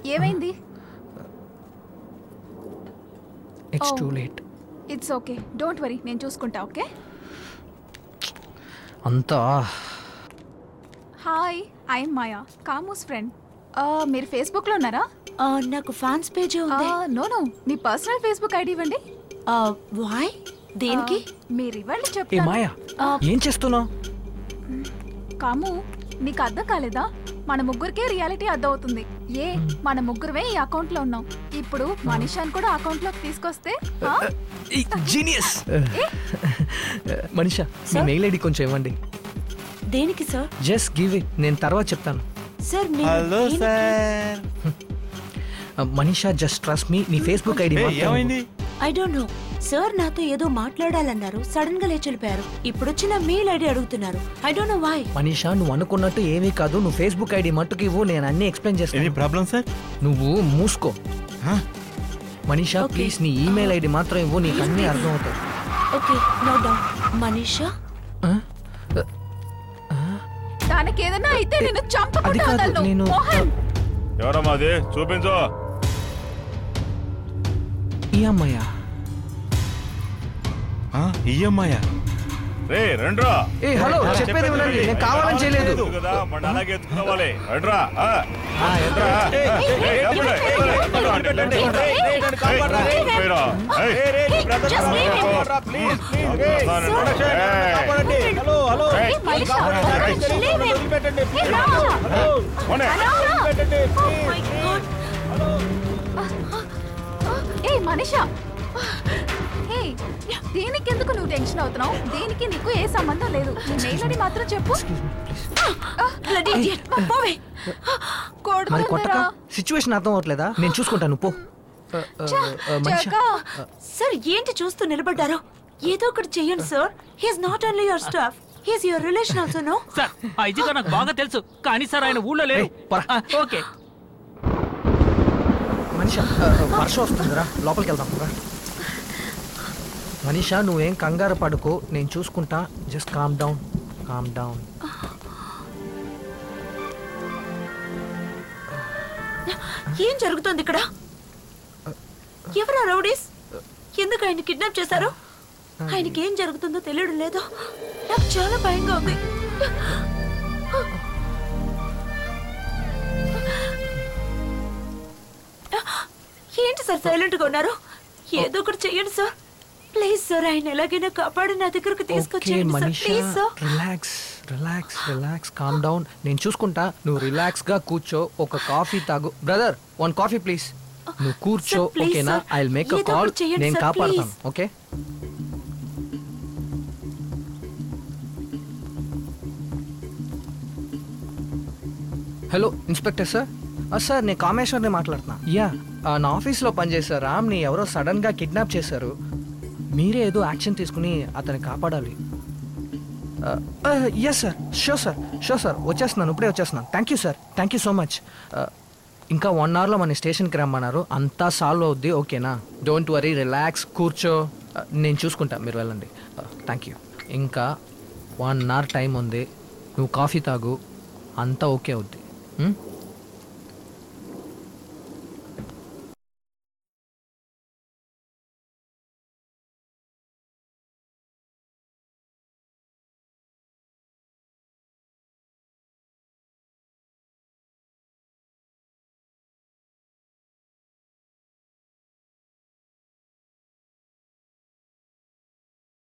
ఏమైంది it's Oh. Too late it's okay don't worry నేను చూసుకుంటా ఓకే అంతా హాయ్ ఐఎమ్ మాయా కామూస్ ఫ్రెండ్ మీరు ఫేస్బుక్లో ఉన్నారా ఆ, నాకు ఫ్యాన్స్ పేజ్ ఉంది నో నో మీ పర్సనల్ ఫేస్బుక్ ఐడి ఇవ్వండి వాయ్ దేనికి ఆ, మీరు ఇవ్వండి ఏ చెప్తాను మాయా ఆ, ఏం చేస్తున్నావు కాము నీకు అర్థం కాలేదా మన ముగ్గురికే రియాలిటీ అర్థం అవుతుంది ఏ మన ముగ్గురమే ఈ అకౌంట్ లో ఉన్నాం ఇప్పుడు మనీషాని కూడా అకౌంట్ లోకి తీసుకొస్తే ఆ? జీనియస్ మనిషా మీ Sir? మెయిల్ ఐడి కొంచెం ఇవ్వండి దేనికి సార్ జస్ట్ గివ్ ఇట్ నేను తర్వాత చెప్తాను సార్ మీరు హలో దేనికి- sir Manisha just trust me నీ ఫేస్బుక్ ఐడి ఏ, ఏమైంది ఐ డోంట్ నో సార్ నాతో ఏదో మాట్లాడాలన్నారు సడన్ గా లేచి వెళ్ళిపోయారు ఇప్పుడు వచ్చిన మెయిల్ ఐడి అడుగుతున్నారు I don't know why Manisha నువ్వు అనుకున్నట్టు ఏమీ కాదు నువ్వు ఫేస్బుక్ ఐడి మట్టుకు ఇవ్వు నేను అన్ని ఎక్స్ప్లెయిన్ ఎనీ చేస్తాను ప్రాబ్లం సార్ నువ్వు మూసుకో మనీషా Okay. ప్లీజ్ నీ ఈమెయిల్ ఐడి మాత్రం ఇవ్వు నీకు అన్ని అర్థం అవుతాయి ఓకే నో డౌన్ మనీషా దానికి ఏదైనా అయితే నేను అది చంపకుండా కాదు, వదలను. నేను- మోహన్ ఎవరమ్మా అది చూపించు ఈ అమ్మాయా ఈఎంఐయా రే రండ్రా ఏ హలో ఆ, చెప్పేది చెప్పండి, వినండి వినండి. నేను కావాలని చేయలేదు ఎత్తు కదా మన అలాగే ఎత్తుకోవాలి రండ్రా ఆ. ఆ, ఎదురా. ఏయ్, ఏయ్, డబ్బులు, డబ్బులు, డబ్బులు, డబ్బులు, డబ్బులు. ఏయ్, పోయిరా. ఏయ్, just leave him. వస్తాను. ఏయ్, ఏ, మనీషా, leave him. ఏ, రా. పోనీ. రా, రా. ఓ మై గాడ్ ఏ మనీషా ఏ దీనికి ఎందుకు నువ్వు టెన్షన్ అవుతున్నావు దీనికి నీకు ఏ సంబంధం లేదు నీ మెయిల్ ఐడి మాత్రం చెప్పు బ్లడీ ఇడియట్ పోవే మరి కొట్టక కొడుతున్నారా సిచ్యువేషన్ అర్థం అవ్వట్లేదా నేను చూసుకుంటాను పో ఆ, ఆ, ఆ, మనిషా జగా సార్ ఏంటి చూస్తూ నిలబడ్డారు ఏదో ఒకటి చెయ్యండి sir he's not only your staff he's your relation also no sir ఆ ఇజిగా నాకు బాగా తెలుసు కానీ సార్ ఆయన ఊళ్ళో లేరు ఏయ్, పరా. ఆ, ఓకే మనిషా ఆ, ఆ, వర్షం వస్తుందిరా లోపలికి వెళ్దాం రా మనీషా నువ్వేం కంగారు పడుకో నేను చూసుకుంటా just calm down calm down ఏం జరుగుతోంది ఇక్కడ ఎవరా రౌడీస్ ఎందుకు ఆయన కిడ్నాప్ చేశారు ఆయనకి ఏం జరుగుతుందో తెలియడం లేదు నాకు చాలా భయంగా ఉంది ఏంటి సార్ సైలెంట్ గా ఉన్నారు ఏదో ఒకటి చెయ్యండి సార్ ప్లీజ్ సార్ ఆయన ఎలాగైనా కాపాడి నా దగ్గరకు ఓకే తీసుకొచ్చేయండి sir Manisha please sir relax relax relax calm down నేను చూసుకుంటా నువ్వు రిలాక్స్ గా కూర్చో ఒక కాఫీ తాగు బ్రదర్ వన్ కాఫీ ప్లీజ్ నువ్వు కూర్చో Sir, please, ఓకేనా sir. ఐ మేక్ అ ఏదో కాల్ ఒకటి చేయండి, నేను sir, కాపాడతాను please. Okay hello inspector sir sir నేను కామేశ్వర్ని మాట్లాడుతున్నా యా నా ఆఫీస్లో పనిచేసే రామ్ని ఎవరో సడన్గా కిడ్నాప్ చేశారు మీరే ఏదో యాక్షన్ తీసుకుని అతన్ని కాపాడాలి yes sir sure sir sure sir వచ్చేస్తున్నాను ఇప్పుడే వచ్చేస్తున్నాను thank you sir thank you so much ఇంకా వన్ అవర్లో మన స్టేషన్కి రమ్మన్నారు అంతా సాల్వ్ అవుద్ది ఓకేనా డోంట్ వరీ రిలాక్స్ కూర్చో Uh, నేను చూసుకుంటా మీరు వెళ్ళండి థ్యాంక్ యూ ఇంకా వన్ అవర్ టైం ఉంది నువ్వు కాఫీ తాగు అంతా ఓకే అవుద్ది Hmm?